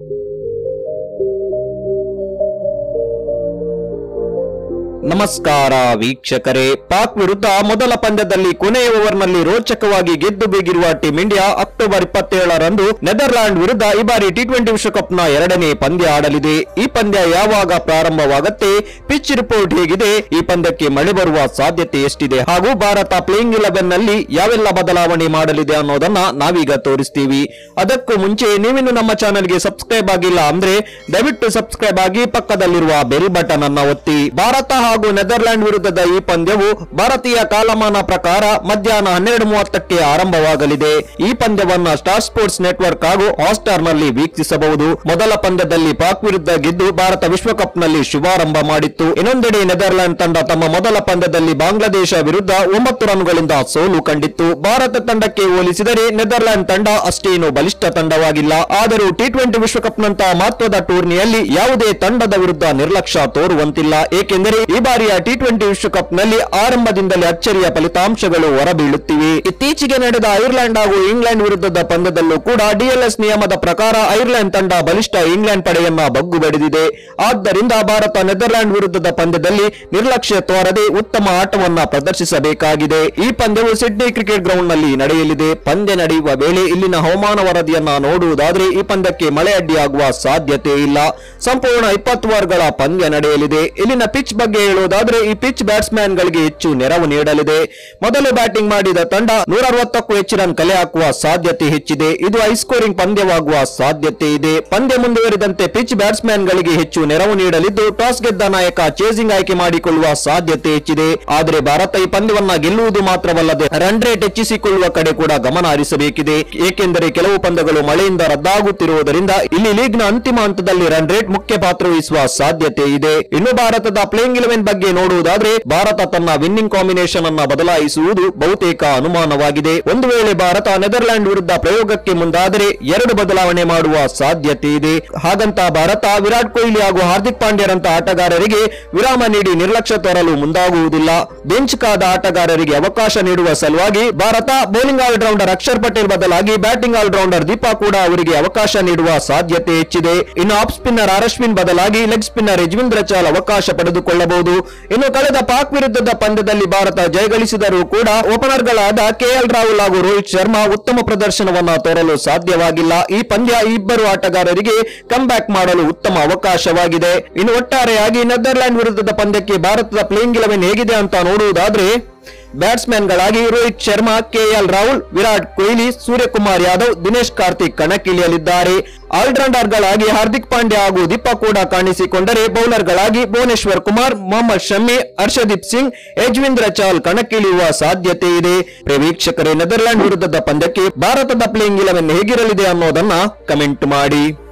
ನಮಸ್ಕಾರ ವೀಕ್ಷಕರೇ ಪಾಕ್ ವಿರುದ್ಧ ಮೊದಲ ಪಂದ್ಯದಲ್ಲಿ ಕೊನೆಯ ಓವರ್ನಲ್ಲಿ ರೋಚಕವಾಗಿ ಗೆದ್ದು ಬೀಗಿರುವ ಟೀಂ ಇಂಡಿಯಾ ಅಕ್ಟೋಬರ್ ಇಪ್ಪತ್ತೇಳರಂದು ನೆದರ್ಲ್ಯಾಂಡ್ ವಿರುದ್ಧ ಈ ಬಾರಿ ಟಿ ಟ್ವೆಂಟಿ ವಿಶ್ವಕಪ್ನ ಎರಡನೇ ಪಂದ್ಯ ಆಡಲಿದೆ ಈ ಪಂದ್ಯ ಯಾವಾಗ ಪ್ರಾರಂಭವಾಗತ್ತೆ ಪಿಚ್ ರಿಪೋರ್ಟ್ ಹೇಗಿದೆ ಈ ಪಂದ್ಯಕ್ಕೆ ಮಳೆ ಬರುವ ಸಾಧ್ಯತೆ ಎಷ್ಟಿದೆ ಹಾಗೂ ಭಾರತ ಪ್ಲೇಯಿಂಗ್ ಇಲೆವೆನ್ ನಲ್ಲಿ ಯಾವೆಲ್ಲ ಬದಲಾವಣೆ ಮಾಡಲಿದೆ ಅನ್ನೋದನ್ನ ನಾವೀಗ ತೋರಿಸ್ತೀವಿ ಅದಕ್ಕೂ ಮುಂಚೆ ನೀವಿನ್ನು ನಮ್ಮ ಚಾನೆಲ್ಗೆ ಸಬ್ಸ್ಕ್ರೈಬ್ ಆಗಿಲ್ಲ ಅಂದ್ರೆ ದಯವಿಟ್ಟು ಸಬ್ಸ್ಕ್ರೈಬ್ ಆಗಿ ಪಕ್ಕದಲ್ಲಿರುವ ಬೆಲ್ ಬಟನ್ ಅನ್ನ ಒತ್ತಿ ಭಾರತ ಹಾಗೂ ನೆದರ್ಲ್ಯಾಂಡ್ ವಿರುದ್ಧದ ಈ ಪಂದ್ಯವು ಭಾರತೀಯ ಕಾಲಮಾನ ಪ್ರಕಾರ ಮಧ್ಯಾಹ್ನ ಹನ್ನೆರಡು ಮೂವತ್ತಕ್ಕೆ ಆರಂಭವಾಗಲಿದೆ ಈ ಪಂದ್ಯವನ್ನ ಸ್ಟಾರ್ ಸ್ಪೋರ್ಟ್ಸ್ ನೆಟ್ವರ್ಕ್ ಹಾಗೂ ಹಾಟ್ಸ್ಟಾರ್ ನಲ್ಲಿ ವೀಕ್ಷಿಸಬಹುದು ಮೊದಲ ಪಂದ್ಯದಲ್ಲಿ ಪಾಕ್ ವಿರುದ್ಧ ಗೆದ್ದು ಭಾರತ ವಿಶ್ವಕಪ್ ನಲ್ಲಿ ಶುಭಾರಂಭ ಮಾಡಿತ್ತು ಇನ್ನೊಂದೆಡೆ ನೆದರ್ಲ್ಯಾಂಡ್ ತಂಡ ತಮ್ಮ ಮೊದಲ ಪಂದ್ಯದಲ್ಲಿ ಬಾಂಗ್ಲಾದೇಶ ವಿರುದ್ಧ ಒಂಬತ್ತು ರನ್ಗಳಿಂದ ಸೋಲು ಕಂಡಿತ್ತು ಭಾರತ ತಂಡಕ್ಕೆ ಹೋಲಿಸಿದರೆ ನೆದರ್ಲ್ಯಾಂಡ್ ತಂಡ ಅಷ್ಟೇನು ಬಲಿಷ್ಠ ತಂಡವಾಗಿಲ್ಲ ಆದರೂ ಟಿ ಟ್ವೆಂಟಿ ವಿಶ್ವಕಪ್ನಂತಹ ಮಹತ್ವದ ಟೂರ್ನಿಯಲ್ಲಿ ಯಾವುದೇ ತಂಡದ ವಿರುದ್ಧ ನಿರ್ಲಕ್ಷ್ಯ ತೋರುವಂತಿಲ್ಲ ಏಕೆಂದರೆ ಈ ಬಾರಿಯ ಟಿ ಟ್ವೆಂಟಿ ವಿಶ್ವಕಪ್ನಲ್ಲಿ ಆರಂಭದಿಂದಲೇ ಅಚ್ಚರಿಯ ಫಲಿತಾಂಶಗಳು ಹೊರಬೀಳುತ್ತಿವೆ ಇತ್ತೀಚೆಗೆ ನಡೆದ ಐರ್ಲೆಂಡ್ ಹಾಗೂ ಇಂಗ್ಲೆಂಡ್ ವಿರುದ್ಧದ ಪಂದ್ಯದಲ್ಲೂ ಕೂಡ ಡಿಎಲ್ಎಸ್ ನಿಯಮದ ಪ್ರಕಾರ ಐರ್ಲೆಂಡ್ ತಂಡ ಬಲಿಷ್ಠ ಇಂಗ್ಲೆಂಡ್ ಪಡೆಯನ್ನ ಬಗ್ಗು ಬಡಿದಿದೆ ಆದ್ದರಿಂದ ಭಾರತ ನೆದರ್ಲ್ಯಾಂಡ್ ವಿರುದ್ಧದ ಪಂದ್ಯದಲ್ಲಿ ನಿರ್ಲಕ್ಷ್ಯ ತೋರದೆ ಉತ್ತಮ ಆಟವನ್ನ ಪ್ರದರ್ಶಿಸಬೇಕಾಗಿದೆ ಈ ಪಂದ್ಯವು ಸಿಡ್ನಿ ಕ್ರಿಕೆಟ್ ಗ್ರೌಂಡ್ ನಲ್ಲಿ ನಡೆಯಲಿದೆ ಪಂದ್ಯ ನಡೆಯುವ ವೇಳೆ ಇಲ್ಲಿನ ಹವಾಮಾನ ವರದಿಯನ್ನ ನೋಡುವುದಾದ್ರೆ ಈ ಪಂದ್ಯಕ್ಕೆ ಮಳೆ ಅಡ್ಡಿಯಾಗುವ ಸಾಧ್ಯತೆ ಇಲ್ಲ ಸಂಪೂರ್ಣ ಇಪ್ಪತ್ತು ಓವರ್ಗಳ ಪಂದ್ಯ ನಡೆಯಲಿದೆ ಇಲ್ಲಿನ ಪಿಚ್ ಬಗ್ಗೆ ಹೇಳುವುದಾದ್ರೆ ಈ ಪಿಚ್ ಬ್ಯಾಟ್ಸ್ಮನ್ ಗಳಿಗೆ ಹೆಚ್ಚು ನೆರವು ನೀಡಲಿದೆ ಮೊದಲು ಬ್ಯಾಟಿಂಗ್ ಮಾಡಿದ ತಂಡ ನೂರ ಅರವತ್ತಕ್ಕೂ ಹೆಚ್ಚು ರನ್ ಕಲೆ ಹಾಕುವ ಸಾಧ್ಯತೆ ಹೆಚ್ಚಿದೆ ಇದು ಹೈ ಸ್ಕೋರಿಂಗ್ ಪಂದ್ಯವಾಗುವ ಸಾಧ್ಯತೆ ಇದೆ ಪಂದ್ಯ ಮುಂದುವರಿದಂತೆ ಪಿಚ್ ಬ್ಯಾಟ್ಸ್ಮನ್ ಗಳಿಗೆ ಹೆಚ್ಚು ನೆರವು ನೀಡಲಿದ್ದು ಟಾಸ್ ಗೆದ್ದ ನಾಯಕ ಚೇಸಿಂಗ್ ಆಯ್ಕೆ ಮಾಡಿಕೊಳ್ಳುವ ಸಾಧ್ಯತೆ ಹೆಚ್ಚಿದೆ ಆದರೆ ಭಾರತ ಈ ಪಂದ್ಯವನ್ನ ಗೆಲ್ಲುವುದು ಮಾತ್ರವಲ್ಲದೆ ರನ್ ರೇಟ್ ಹೆಚ್ಚಿಸಿಕೊಳ್ಳುವ ಕಡೆ ಕೂಡ ಗಮನ ಹರಿಸಬೇಕಿದೆ ಏಕೆಂದರೆ ಕೆಲವು ಪಂದ್ಯಗಳು ಮಳೆಯಿಂದ ರದ್ದಾಗುತ್ತಿರುವುದರಿಂದ ಇಲ್ಲಿ ಲೀಗ್ನ ಅಂತಿಮ ಹಂತದಲ್ಲಿ ರನ್ ರೇಟ್ ಮುಖ್ಯ ಪಾತ್ರ ವಹಿಸುವ ಸಾಧ್ಯತೆ ಇದೆ ಇನ್ನು ಭಾರತದ ಪ್ಲೇಯಿಂಗ್ ಇಲೆವೆನ್ ಬಗ್ಗೆ ನೋಡುವುದಾದ್ರೆ ಭಾರತ ತನ್ನ ವಿನ್ನಿಂಗ್ ಕಾಂಬಿನೇಷನ್ ಅನ್ನ ಬದಲಾಯಿಸುವುದು ಬಹುತೇಕ ಅನುಮಾನವಾಗಿದೆ ಒಂದು ವೇಳೆ ಭಾರತ ನೆದರ್ಲ್ಯಾಂಡ್ ವಿರುದ್ಧ ಪ್ರಯೋಗಕ್ಕೆ ಮುಂದಾದರೆ ಎರಡು ಬದಲಾವಣೆ ಮಾಡುವ ಸಾಧ್ಯತೆ ಇದೆ ಹಾಗಂತ ಭಾರತ ವಿರಾಟ್ ಕೊಹ್ಲಿ ಹಾಗೂ ಹಾರ್ದಿಕ್ ಪಾಂಡ್ಯರಂತ ಆಟಗಾರರಿಗೆ ವಿರಾಮ ನೀಡಿ ನಿರ್ಲಕ್ಷ್ಯ ತೋರಲು ಮುಂದಾಗುವುದಿಲ್ಲ ಬೆಂಚ್ ಕಾದ ಆಟಗಾರರಿಗೆ ಅವಕಾಶ ನೀಡುವ ಸಲುವಾಗಿ ಭಾರತ ಬೌಲಿಂಗ್ ಆಲ್ರೌಂಡರ್ ಅಕ್ಷರ್ ಪಟೇಲ್ ಬದಲಾಗಿ ಬ್ಯಾಟಿಂಗ್ ಆಲ್ರೌಂಡರ್ ದೀಪಾ ಕೂಡ ಅವರಿಗೆ ಅವಕಾಶ ನೀಡುವ ಸಾಧ್ಯತೆ ಹೆಚ್ಚಿದೆ ಇನ್ನು ಆಫ್ ಸ್ಪಿನ್ನರ್ ಆರ್ ಅಶ್ವಿನ್ ಬದಲಾಗಿ ಲೆಗ್ ಸ್ಪಿನ್ನರ್ ಯಜವೀಂದ್ರ ಚಾಲ್ ಅವಕಾಶ ಪಡೆದುಕೊಳ್ಳಬಹುದು ಇನ್ನು ಕಳೆದ ಪಾಕ್ ವಿರುದ್ಧದ ಪಂದ್ಯದಲ್ಲಿ ಭಾರತ ಜಯಗಳಿಸಿದರೂ ಕೂಡ ಓಪನರ್ಗಳಾದ ಕೆಎಲ್ ರಾಹುಲ್ ಹಾಗೂ ರೋಹಿತ್ ಶರ್ಮಾ ಉತ್ತಮ ಪ್ರದರ್ಶನವನ್ನ ತೋರಲು ಸಾಧ್ಯವಾಗಿಲ್ಲ ಈ ಪಂದ್ಯ ಈ ಇಬ್ಬರು ಆಟಗಾರರಿಗೆ ಕಮ್ ಬ್ಯಾಕ್ ಮಾಡಲು ಉತ್ತಮ ಅವಕಾಶವಾಗಿದೆ ಇನ್ನು ಒಟ್ಟಾರೆಯಾಗಿ ನೆದರ್ಲ್ಯಾಂಡ್ ವಿರುದ್ಧದ ಪಂದ್ಯಕ್ಕೆ ಭಾರತದ ಪ್ಲೇಯಿಂಗ್ ಇಲೆವೆನ್ ಹೇಗಿದೆ ಅಂತ ನೋಡುವುದಾದ್ರೆ ಬ್ಯಾಟ್ಸ್ಮನ್ಗಳಾಗಿ ರೋಹಿತ್ ಶರ್ಮಾ ಕೆಎಲ್ ರಾಹುಲ್ ವಿರಾಟ್ ಕೊಹ್ಲಿ ಸೂರ್ಯಕುಮಾರ್ ಯಾದವ್ ದಿನೇಶ್ ಕಾರ್ತಿಕ್ ಕಣಕ್ಕಿಳಿಯಲಿದ್ದಾರೆ ಆಲ್ರೌಂಡರ್ಗಳಾಗಿ ಹಾರ್ದಿಕ್ ಪಾಂಡ್ಯ ಹಾಗೂ ದೀಪಕ್ ಕೂಡ ಕಾಣಿಸಿಕೊಂಡರೆ ಬೌಲರ್ಗಳಾಗಿ ಭುವನೇಶ್ವರ್ ಕುಮಾರ್ ಮೊಹಮ್ಮದ್ ಶಮಿ ಹರ್ಷದೀಪ್ ಸಿಂಗ್ ಯಜ್ವೇಂದ್ರ ಚಾಲ್ ಕಣಕ್ಕಿಳಿಯುವ ಸಾಧ್ಯತೆ ಇದೆ ಪ್ರಿಯ ವೀಕ್ಷಕರೇ ನೆದರ್ಲ್ಯಾಂಡ್ ವಿರುದ್ಧದ ಪಂದ್ಯಕ್ಕೆ ಭಾರತದ ಪ್ಲೇಯಿಂಗ್ ಇಲೆವೆನ್ ಹೇಗಿರಲಿದೆ ಅನ್ನೋದನ್ನ ಕಮೆಂಟ್ ಮಾಡಿ